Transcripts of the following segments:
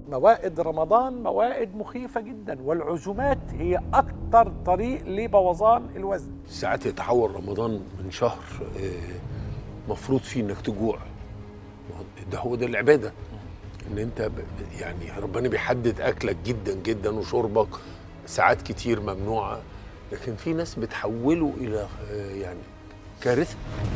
موائد رمضان موائد مخيفة جدا والعزومات هي أكثر طريق لبوظان الوزن ساعات يتحول رمضان من شهر آه، مفروض فيه انك تجوع ده هو ده العباده ان انت ب- يعني ربنا بيحدد اكلك جدا جدا وشربك ساعات كتير ممنوعه لكن في ناس بتحوله الى آه، يعني كارثه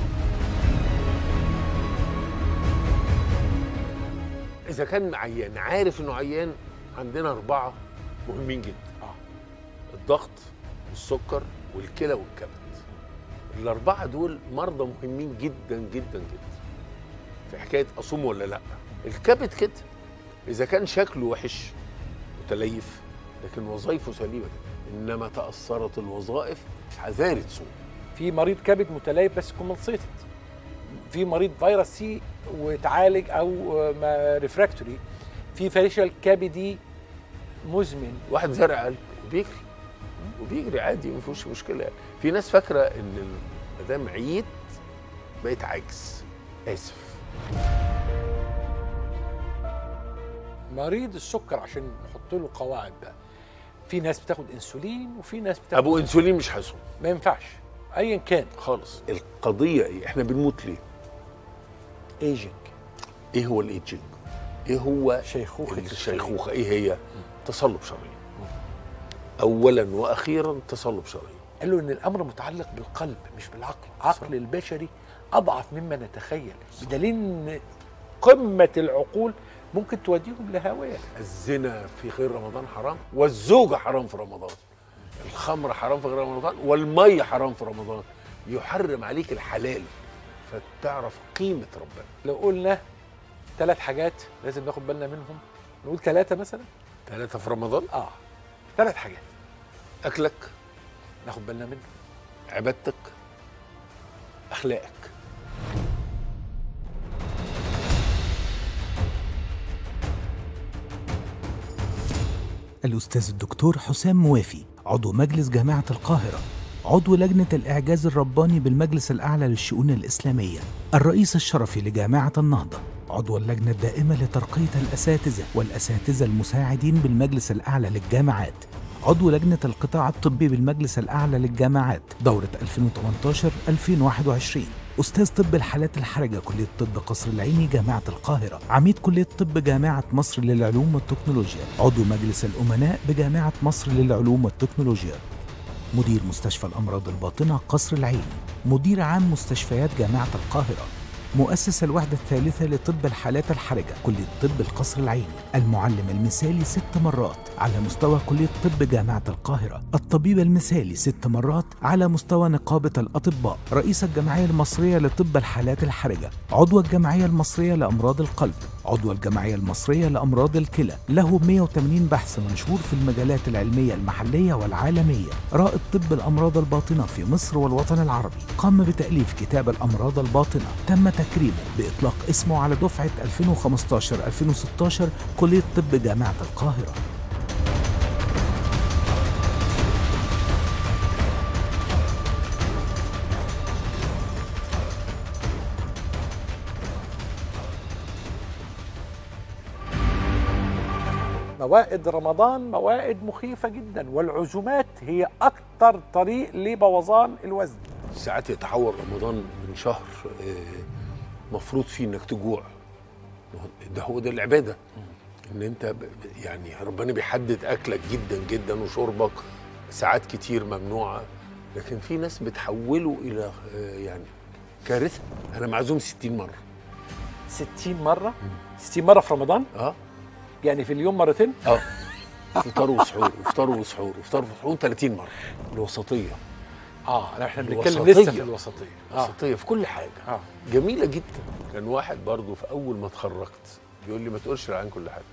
اذا كان عيان عارف انه عيان عندنا اربعه مهمين جدا آه. الضغط والسكر والكلى والكبد الاربعه دول مرضى مهمين جدا جدا جدا في حكايه اصوم ولا لا الكبد كده اذا كان شكله وحش متليف لكن وظائفه سليمه كده انما تاثرت الوظائف حذاري تصوم في مريض كبد متليف بس كومنسيتد في مريض فيروس سي وتعالج او ريفراكتوري في فاشل كبدي مزمن واحد زرع قلب وبيجري وبيجري عادي ما فيهوش مشكله يعني. في ناس فاكره ان ما دام عييت بقيت عاجز اسف مريض السكر عشان نحط له قواعد بقى في ناس بتاخد انسولين وفي ناس بتاخد ابو انسولين مش هيصوم ما ينفعش ايا كان خالص القضيه ايه احنا بنموت ليه ايجنج ايه هو الايدجنج ايه هو شيخوخه الشيخوخه ايه هي تصلب شرايين اولا واخيرا تصلب شرايين قال له ان الامر متعلق بالقلب مش بالعقل عقل البشري اضعف مما نتخيل بدليل ان قمه العقول ممكن توديهم لهاويه الزنا في غير رمضان حرام والزوجة حرام في رمضان الخمر حرام في غير رمضان والمية حرام في رمضان يحرم عليك الحلال فتعرف قيمة ربنا لو قلنا ثلاث حاجات لازم ناخد بالنا منهم نقول ثلاثه مثلا ثلاثة في رمضان اه ثلاث حاجات أكلك ناخد بالنا منهم عبادتك أخلاقك الأستاذ الدكتور حسام موافي عضو مجلس جامعة القاهرة عضو لجنة الإعجاز الرباني بالمجلس الأعلى للشؤون الإسلامية الرئيس الشرفي لجامعة النهضة عضو اللجنة الدائمة لترقية الأساتذة والأساتذة المساعدين بالمجلس الأعلى للجامعات عضو لجنة القطاع الطبي بالمجلس الأعلى للجامعات دورة 2018-2021 أستاذ طب الحالات الحرجة كلية طب قصر العيني جامعة القاهرة عميد كلية طب جامعة مصر للعلوم والتكنولوجيا عضو مجلس الأمناء بجامعة مصر للعلوم والتكنولوجيا مدير مستشفى الأمراض الباطنة قصر العيني مدير عام مستشفيات جامعة القاهرة مؤسس الوحدة الثالثة لطب الحالات الحرجة كلية طب القصر العيني المعلم المثالي ست مرات على مستوى كلية طب جامعة القاهرة الطبيب المثالي ست مرات على مستوى نقابة الأطباء رئيس الجمعية المصرية لطب الحالات الحرجة عضو الجمعية المصرية لأمراض القلب عضو الجمعية المصرية لأمراض الكلى له 180 بحث منشور في المجالات العلمية المحلية والعالمية رائد طب الأمراض الباطنة في مصر والوطن العربي قام بتأليف كتاب الأمراض الباطنة تم تكريمه بإطلاق اسمه على دفعة 2015-2016 كلية طب جامعة القاهرة موائد رمضان موائد مخيفة جدا والعزومات هي أكثر طريق لبوظان الوزن ساعات يتحول رمضان من شهر آه، مفروض فيه انك تجوع ده هو ده العباده ان انت ب- يعني ربنا بيحدد اكلك جدا جدا وشربك ساعات كتير ممنوعه لكن في ناس بتحوله الى آه، يعني كارثه انا معزوم 60 مره 60 مرة 60 مرة في رمضان اه يعني في اليوم مرتين اه فطار وسحور وفطار وسحور وفطار وسحور 30 مره الوسطيه اه لا احنا بنتكلم الوسطية. لسه في الوسطية اه الوسطيه في كل حاجه اه جميله جدا كان واحد برضو في اول ما اتخرجت بيقول لي ما تقولش عن كل حاجه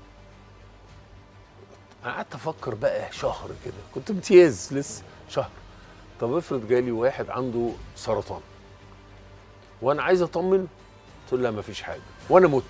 أنا قعدت افكر بقى شهر كده كنت امتياز لسه شهر طب افرض جالي واحد عنده سرطان وانا عايز اطمنه قلت له لا ما فيش حاجه وانا مت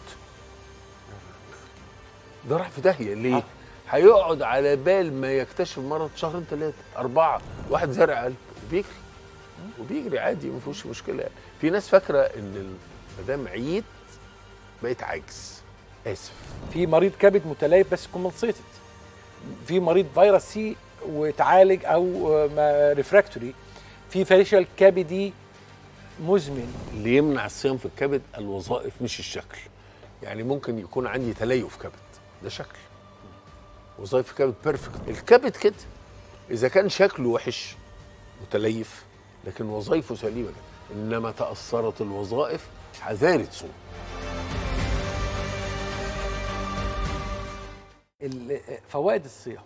ده راح في داهيه ليه آه. هيقعد على بال ما يكتشف المرض شهرين ثلاثه اربعه واحد زرع قلب وبيجري وبيجري عادي ما فيهوش مشكله يعني. في ناس فاكره ان ال- ما دام عييت بقيت عاجز اسف في مريض كبد متليف بس كومنسيتد في مريض فيروس سي وتعالج او ريفراكتوري في فاشل كبدي مزمن اللي يمنع الصيام في الكبد الوظائف مش الشكل يعني ممكن يكون عندي تليف كبد ده شكل وظائف الكبد بيرفكت الكبد كده اذا كان شكله وحش متليف لكن وظائفه سليمه جدا انما تاثرت الوظائف حذاري تصوم ال- فوائد الصيام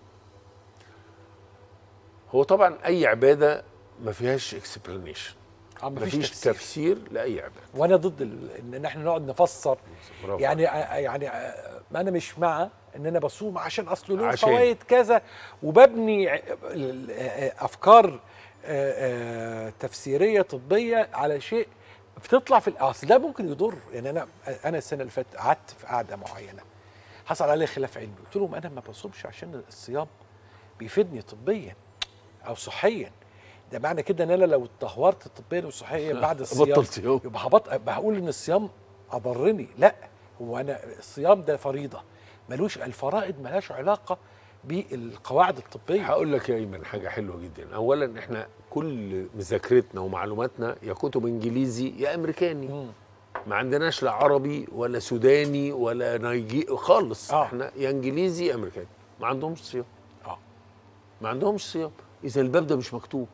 هو طبعا اي عباده ما فيهاش اكسبلانيشن آه، ما مفيش فيش تفسير. تفسير لاي عباده وانا ضد ال- ان احنا نقعد نفسر برافو. يعني يعني ما انا مش مع ان انا بصوم عشان اصله له عشان. فوائد كذا وببني ع- ال- افكار آه، آه، تفسيريه طبيه على شيء بتطلع في الاصل ده ممكن يضر يعني انا انا السنه اللي فاتت قعدت في قعده معينه حصل عليه خلاف علمي قلت لهم انا ما بصومش عشان الصيام بيفيدني طبيا او صحيا ده معنى كده ان انا لو اتدهورت طبيا وصحيا بعد الصيام بطل صيام. يبقى هبط بقول ان الصيام اضرني لا هو انا الصيام ده فريضه ملوش الفرائض ملهاش علاقه بالقواعد الطبيه هقول لك يا ايمن حاجه حلوه جدا اولا احنا كل مذاكرتنا ومعلوماتنا يا كتب انجليزي يا امريكاني مم. ما عندناش لا عربي ولا سوداني ولا نيجي خالص آه. احنا يا انجليزي يا امريكاني ما عندهمش صيام اه ما عندهمش صيام اذا الباب ده مش مكتوب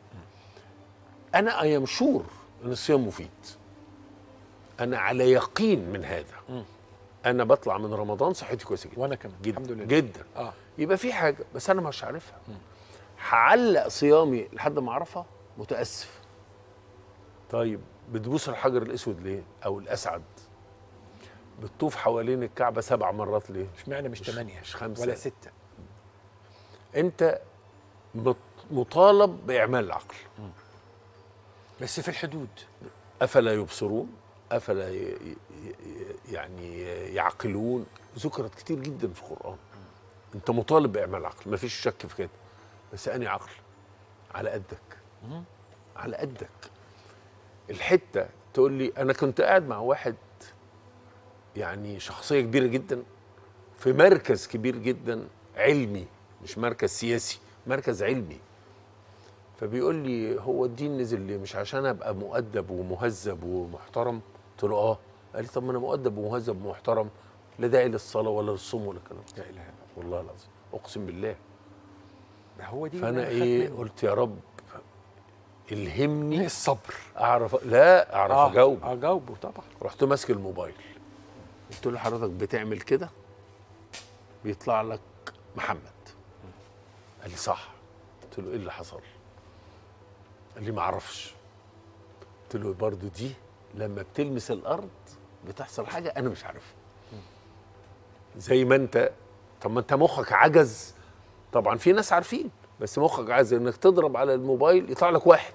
انا اي ام شور ان الصيام مفيد انا على يقين من هذا مم. انا بطلع من رمضان صحتي كويسه جدا وانا كمان جدا الحمد لله جدا اه يبقى في حاجه بس انا مش عارفها هعلق صيامي لحد ما اعرفها متاسف طيب بتبوس الحجر الاسود ليه او الاسعد بتطوف حوالين الكعبه سبع مرات ليه اشمعنى مش مش- ثمانيه مش خمسة. ولا سته انت مط- مطالب باعمال العقل بس في الحدود افلا يبصرون افلا ي- ي- ي- يعني يعقلون ذكرت كتير جدا في القران انت مطالب باعمال العقل ما فيش شك في كده بس اني عقل على قدك على قدك الحته تقول لي انا كنت قاعد مع واحد يعني شخصيه كبيره جدا في مركز كبير جدا علمي مش مركز سياسي مركز علمي فبيقول لي هو الدين نزل ليه مش عشان ابقى مؤدب ومهذب ومحترم قلت له اه قال لي طب ما انا مؤدب ومهذب ومحترم لا داعي للصلاه ولا للصوم ولا الكلام ده لا اله الا والله العظيم اقسم بالله الله هو دي فانا اللي أنا ايه خايف قلت يا رب منه. الهمني الصبر اعرف لا اعرف آه، اجاوب اجاوبه طبعا رحت ماسك الموبايل قلت له حضرتك بتعمل كده بيطلع لك محمد قال لي صح قلت له ايه اللي حصل قال لي ما اعرفش قلت له برضو دي لما بتلمس الارض بتحصل حاجه انا مش عارفها زي ما انت طب ما انت مخك عجز طبعا في ناس عارفين بس مخك عجز انك تضرب على الموبايل يطلع لك واحد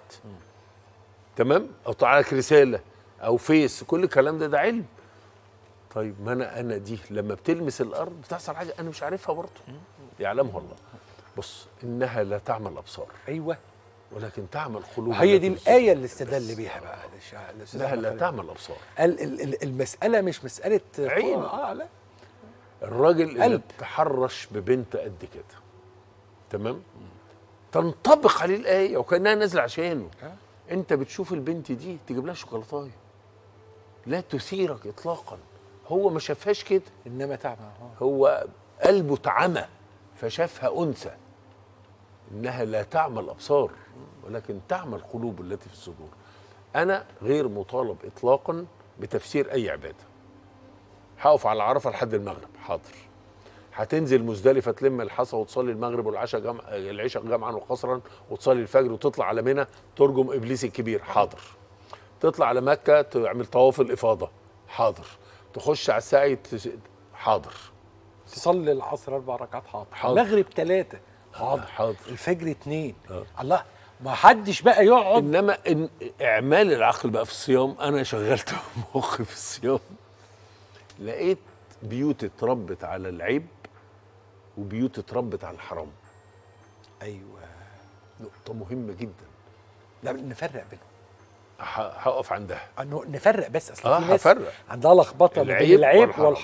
تمام او يطلع لك رساله او فيس كل الكلام ده ده علم طيب ما انا انا دي لما بتلمس الارض بتحصل حاجه انا مش عارفها برضه يعلمها الله بص انها لا تعمل الابصار ايوه ولكن تعمل قلوب هي دي التي في الصدور. الايه اللي استدل بيها بقى الشا- الأستاذ انها أحمد لا خالد. تعمل الابصار ال- ال- ال- المساله مش مساله عين. اه لا الراجل اللي قلب. تحرش ببنت قد كده تمام تنطبق عليه الايه وكانها نازله عشانه آه. انت بتشوف البنت دي تجيب لها شوكولاتايه لا تثيرك اطلاقا هو ما شافهاش كده انما تعمى آه. هو قلبه اتعمى فشافها انثى انها لا تعمى الابصار ولكن تعمى القلوب التي في الصدور انا غير مطالب اطلاقا بتفسير اي عباده هقف على عرفه لحد المغرب حاضر هتنزل مزدلفه تلم الحصى وتصلي المغرب والعشاء جمع العشاء جمعا وقصرا وتصلي الفجر وتطلع على منى ترجم ابليس الكبير حاضر تطلع على مكه تعمل طواف الافاضه حاضر تخش على السعي تس- حاضر تصلي العصر اربع ركعات حاضر حاضر. المغرب ثلاثه حاضر حاضر الفجر اثنين آه. الله ما حدش بقى يقعد انما إن اعمال العقل بقى في الصيام انا شغلت مخي في الصيام لقيت بيوت اتربت على العيب وبيوت اتربت على الحرام ايوه نقطة مهمة جدا لا نفرق بينهم ه- هقف عندها انه نفرق بس اصل آه، في ناس هفرق. عندها لخبطه ما بين العيب العيب والحرام. والحرام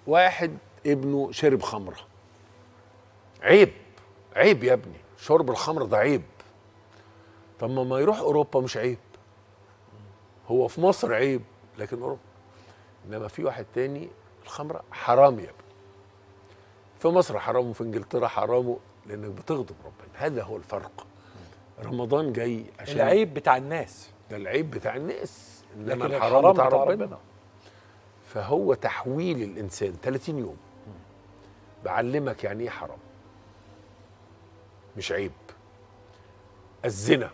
واحد ابنه شرب خمره عيب عيب يا ابني شرب الخمر ده عيب طب ما ما يروح اوروبا مش عيب هو في مصر عيب لكن اوروبا انما في واحد تاني الخمره حرام يا ابني في مصر حرام وفي انجلترا حرام لانك بتغضب ربنا هذا هو الفرق رمضان جاي عشان العيب بتاع الناس ده العيب بتاع الناس انما لكن الحرام بتاع ربنا فهو تحويل الانسان 30 يوم بعلمك يعني ايه حرام مش عيب الزنا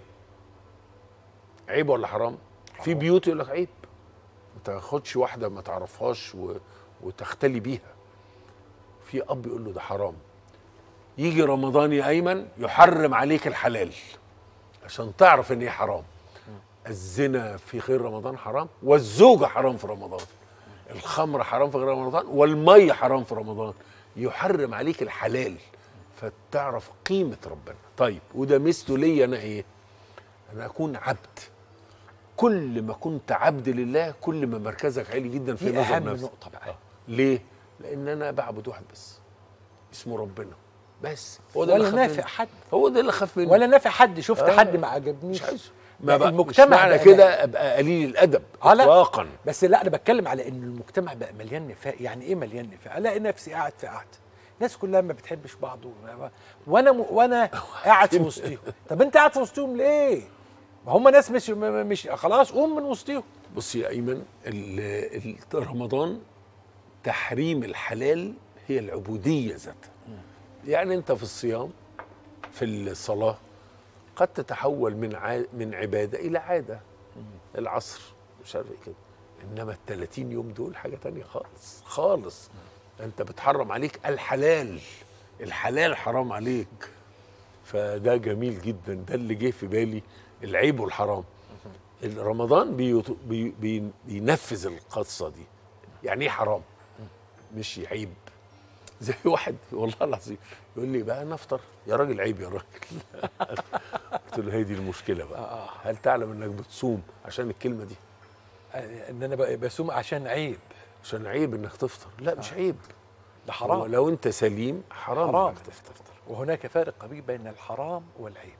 عيب ولا حرام في بيوت يقول لك عيب ما تاخدش واحده ما تعرفهاش و... وتختلي بيها في اب يقول له ده حرام يجي رمضان يا ايمن يحرم عليك الحلال عشان تعرف ان ايه حرام الزنا في غير رمضان حرام والزوجه حرام في رمضان الخمر حرام في غير رمضان والميه حرام في رمضان يحرم عليك الحلال فتعرف قيمه ربنا طيب وده مثله ليا انا ايه انا اكون عبد كل ما كنت عبد لله كل ما مركزك عالي جدا في دي نظر اهم نفسك نقطه بقى ليه لان انا بعبد واحد بس اسمه ربنا بس هو ده ولا اللي خاف نافع مني. حد هو ده اللي خاف مني ولا نافع حد شفت آه. حد ما عجبنيش مش عايزه لا، ما بقى المجتمع مش معنى بقى- كده ابقى قليل الادب آه، لا. اطلاقا بس لا انا بتكلم على ان المجتمع بقى مليان نفاق يعني ايه مليان نفاق الاقي نفسي قاعد في قعده الناس كلها ما بتحبش بعض و- وانا م... وانا قاعد في وسطهم طب انت قاعد في وسطهم ليه ما هم ناس مش م- مش خلاص قوم من وسطهم بص يا ايمن ال- ال- رمضان تحريم الحلال هي العبوديه ذاتها يعني انت في الصيام في الصلاه قد تتحول من ع... من عباده الى عاده العصر مش عارف ايه كده انما ال 30 يوم دول حاجه تانية خالص خالص انت بتحرم عليك الحلال الحلال حرام عليك فده جميل جدا ده اللي جه في بالي العيب والحرام رمضان بيط- بي بي بينفذ القصه دي يعني ايه حرام مش عيب زي واحد والله العظيم يقول لي بقى نفطر يا راجل عيب يا راجل قلت له هي دي المشكله بقى هل تعلم انك بتصوم عشان الكلمه دي آه، ان انا بقى بصوم عشان عيب عشان عيب انك تفطر لا مش عيب ده هو حرام لو انت سليم حرام, حرام انك تفطر وهناك فارق كبير بين الحرام والعيب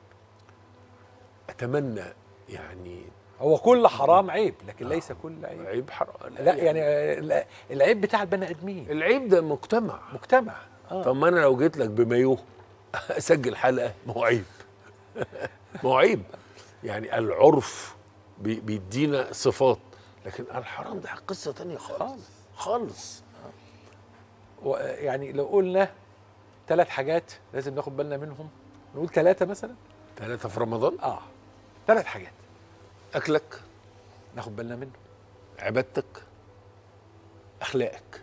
اتمنى يعني هو كل حرام عيب لكن ليس كل عيب عيب حرام لا يعني آه، لا، العيب بتاع البني ادمين العيب ده مجتمع مجتمع اه طب ما انا لو جيت لك بمايوه اسجل حلقه ما هو عيب ما هو عيب يعني العرف بي- بيدينا صفات لكن الحرام ده قصه تانية خالص خالص. خالص و- يعني لو قلنا ثلاث حاجات لازم ناخد بالنا منهم نقول ثلاثة مثلا ثلاثه في رمضان اه ثلاث حاجات اكلك ناخد بالنا منهم عبادتك اخلاقك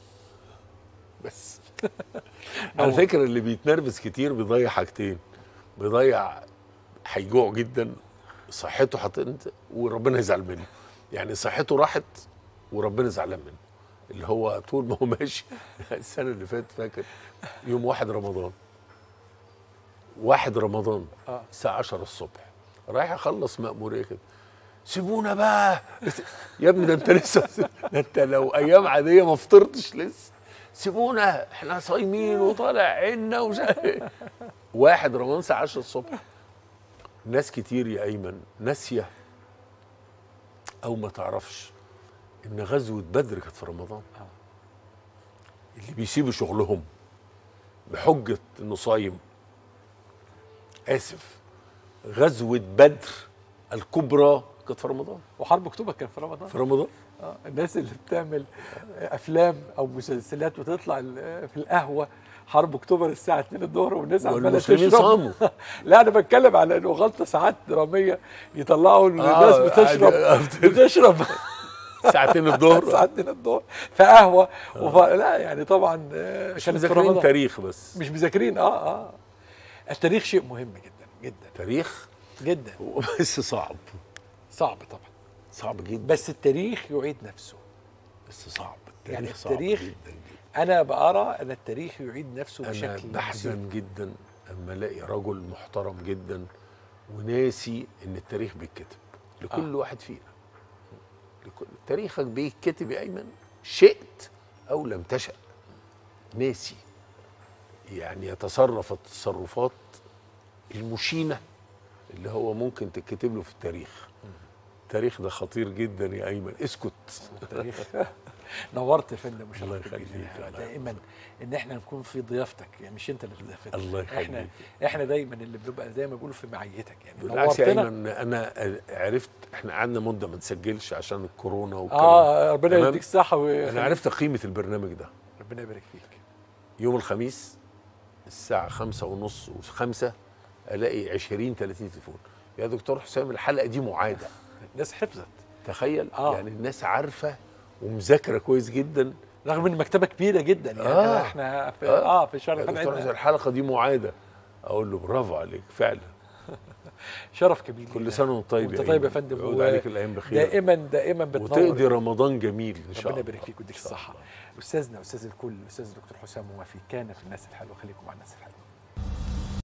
بس على فكره اللي بيتنرفز كتير بيضيع حاجتين بيضيع هيجوع جدا صحته هتنت وربنا يزعل منه يعني صحته راحت وربنا زعلان منه اللي هو طول ما هو ماشي السنه اللي فاتت فاكر يوم واحد رمضان واحد رمضان آه. الساعه 10 الصبح رايح اخلص مأموريه كده سيبونا بقى يا ابني ده انت لسه ده انت لو ايام عاديه ما فطرتش لسه سيبونا احنا صايمين وطالع عنا ومش عارف ايه. واحد رمضان الساعه 10 الصبح ناس كتير يا ايمن ناسيه او ما تعرفش ان غزوه بدر كانت في رمضان اللي بيسيبوا شغلهم بحجه انه صايم اسف غزوه بدر الكبرى كانت في رمضان وحرب اكتوبر كان في رمضان في رمضان آه. الناس اللي بتعمل افلام او مسلسلات وتطلع ال- في القهوه حرب اكتوبر الساعه 2 الظهر والناس عماله والمسلمين تشرب صاموا. لا انا بتكلم على انه غلطه ساعات دراميه يطلعوا الناس آه، بتشرب عادي. بتشرب ساعتين الظهر الساعه 2 الظهر في قهوه وف... لا يعني طبعا آه، مش كانت في مذاكرين رمضان. تاريخ بس مش مذاكرين اه اه التاريخ شيء مهم جدا جدا تاريخ جدا هو بس صعب صعب طبعا صعب جدا بس التاريخ يعيد نفسه بس صعب التاريخ يعني صعب التاريخ جدا جدا انا بقرا ان التاريخ يعيد نفسه انا بشكل كبير. بحزن جدا اما الاقي رجل محترم جدا وناسي ان التاريخ بيتكتب لكل آه. واحد فينا لكل تاريخك بيتكتب يا ايمن شئت او لم تشأ ناسي يعني يتصرف التصرفات المشينه اللي هو ممكن تتكتب له في التاريخ التاريخ ده خطير جدا يا ايمن اسكت التاريخ نورت يا فندم مش الله الله يخليك، الله دائما ان احنا نكون في ضيافتك يعني مش انت اللي في ضيافتك الله احنا يخليك. احنا دايما اللي بنبقى زي ما بيقولوا في معيتك يعني بالعكس يا نورتنا ايمن انا عرفت احنا قعدنا مده ما نسجلش عشان الكورونا والكلام اه ربنا تمام؟ يديك الصحه انا عرفت قيمه البرنامج ده ربنا يبارك فيك يوم الخميس الساعة خمسة ونص وخمسة ألاقي 20 30 تليفون يا دكتور حسام الحلقة دي معادة الناس حفظت تخيل آه. يعني الناس عارفة ومذاكرة كويس جدا رغم ان المكتبه كبيره جدا يعني آه. احنا في اه, في شهر يا الفتح دكتور حسام عندنا الحلقة دي معادة أقول له برافو عليك فعلا شرف كبير لينا. كل سنة وأنت طيب وانت طيب يا أيمن. فندم ويعود و- عليك الأيام بخير دائما دائما بتنور وتقضي رمضان جميل إن شاء ربنا الله يبارك فيك ويديك إن شاء الصحه الله. استاذنا استاذ الكل الاستاذ الدكتور حسام موافي كان في الناس الحلوه خليكم مع الناس الحلوه